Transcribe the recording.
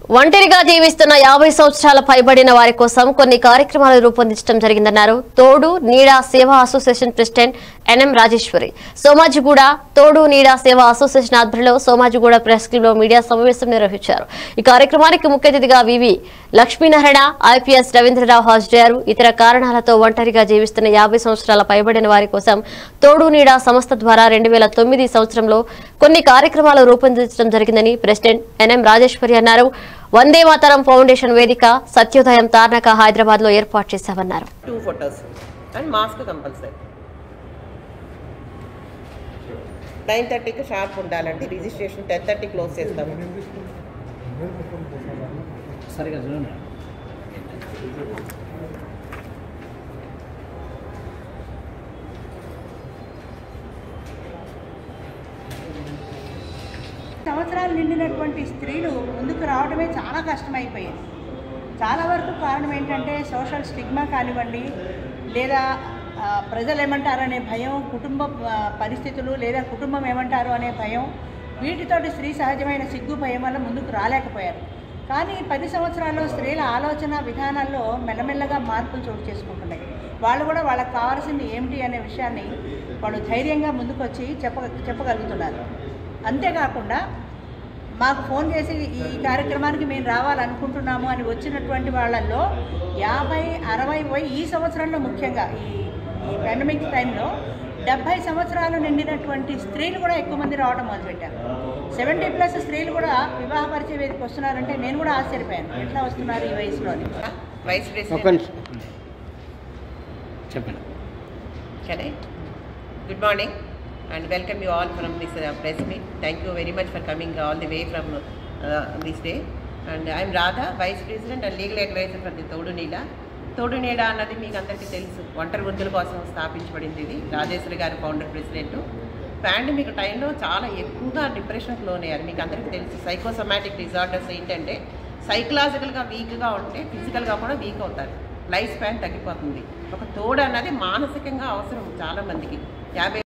ఒంటరిగా జీవిస్తున్న యాభై సంవత్సరాల పైబడిన వారి కోసం కొన్ని కార్యక్రమాలు రూపొందించడం జరిగిందన్నారు తోడు నీడా సేవా association president NM Rajeshwari Somajiguda తోడు నీడా సేవా అసోసియేషన్ ఆధ్వర్యంలో సోమాజిగూడ ప్రెస్ క్లబ్ లో మీడియా సమావేశం నిర్వహించారు ఈ కార్యక్రమానికి ముఖ్య అతిథిగా వివి లక్ష్మీనారాయణ ఐపీఎస్ రవీంద్రరావు హాజరయ్యారు ఇతర కారణాలతో ఒంటరిగా జీవిస్తున్న యాభై సంవత్సరాల పైబడిన వారి కోసం తోడు నీడా సంస్థ ద్వారా రెండు వేల తొమ్మిది సంవత్సరంలో కొన్ని కార్యక్రమాలు రూపొందించడం జరిగిందని ప్రెసిడెంట్ ఎన్ఎం రాజేశ్వరి అన్నారు వందే మాతరం ఫౌండేషన్ వేదిక సత్యోదయం తార్నక హైదరాబాద్ లో ఏర్పాటు చేశామన్నారు two photos and mask compulsory nine థర్టీకి షార్ప్ ఉండాలండి రిజిస్ట్రేషన్ టెన్ థర్టీ క్లోజ్ చేస్తాము సరిగా చూడండి సంవత్సరాలు నిండినటువంటి స్త్రీలు ముందుకు రావడమే చాలా కష్టమైపోయింది చాలా వరకు కారణం ఏంటంటే సోషల్ స్టిగ్మా కానివ్వండి లేదా ఆ, ప్రజలు ఏమంటారు అనే భయం కుటుంబ ఆ, పరిస్థితులు లేదా కుటుంబం ఏమంటారు అనే భయం వీటితోటి స్త్రీ సహజమైన సిగ్గు భయం వల్ల ముందుకు రాలేకపోయారు కానీ పది సంవత్సరాల్లో స్త్రీల ఆలోచన విధానాల్లో మెల్లమెల్లగా మార్పులు చోటు చేసుకుంటున్నాయి వాళ్ళు కూడా వాళ్ళకి కావాల్సింది ఏమిటి అనే విషయాన్ని వాళ్ళు ధైర్యంగా ముందుకొచ్చి చెప్ప చెప్పగలుగుతున్నారు అంతేకాకుండా మాకు ఫోన్ చేసి ఈ కార్యక్రమానికి మేము రావాలనుకుంటున్నాము అని వచ్చినటువంటి వాళ్ళల్లో యాభై అరవై పోయి ఈ సంవత్సరంలో ముఖ్యంగా ఈ ఈ పాండమిక్ టైంలో డెబ్భై సంవత్సరాలు నిండినటువంటి స్త్రీలు కూడా ఎక్కువ మంది రావడం మొదలుపెట్టారు సెవెంటీ ప్లస్ స్త్రీలు కూడా వివాహ పరిచయ వేదికకి వస్తున్నారంటే నేను కూడా ఆశ్చర్యపోయాను ఎట్లా వస్తున్నారు ఈ వయసులోని వైస్ ఒక ప్రెసిడెంట్ నిమిషం. చెప్పండి Can I? Good morning and welcome you all from this uh, press meet. Thank you very much for coming all the way from uh, this day. And I am Radha, Vice President and Legal Advisor for the Todu Nila. తోడు నీడ అన్నది మీకు అందరికీ తెలుసు ఒంటరి వృద్ధుల కోసం స్థాపించబడింది ఇది రాజేశ్వరి గారి ఫౌండర్ ప్రెసిడెంట్ పాండమిక్ టైంలో చాలా ఎక్కువగా డిప్రెషన్కి లోనయ్యారు మీకు అందరికీ తెలుసు సైకోసమాటిక్ డిజార్డర్స్ ఏంటంటే సైకలాజికల్గా వీక్గా ఉంటే ఫిజికల్గా కూడా వీక్ అవుతారు లైఫ్ స్పాన్ తగ్గిపోతుంది ఒక తోడు అన్నది మానసికంగా అవసరం చాలామందికి యాభై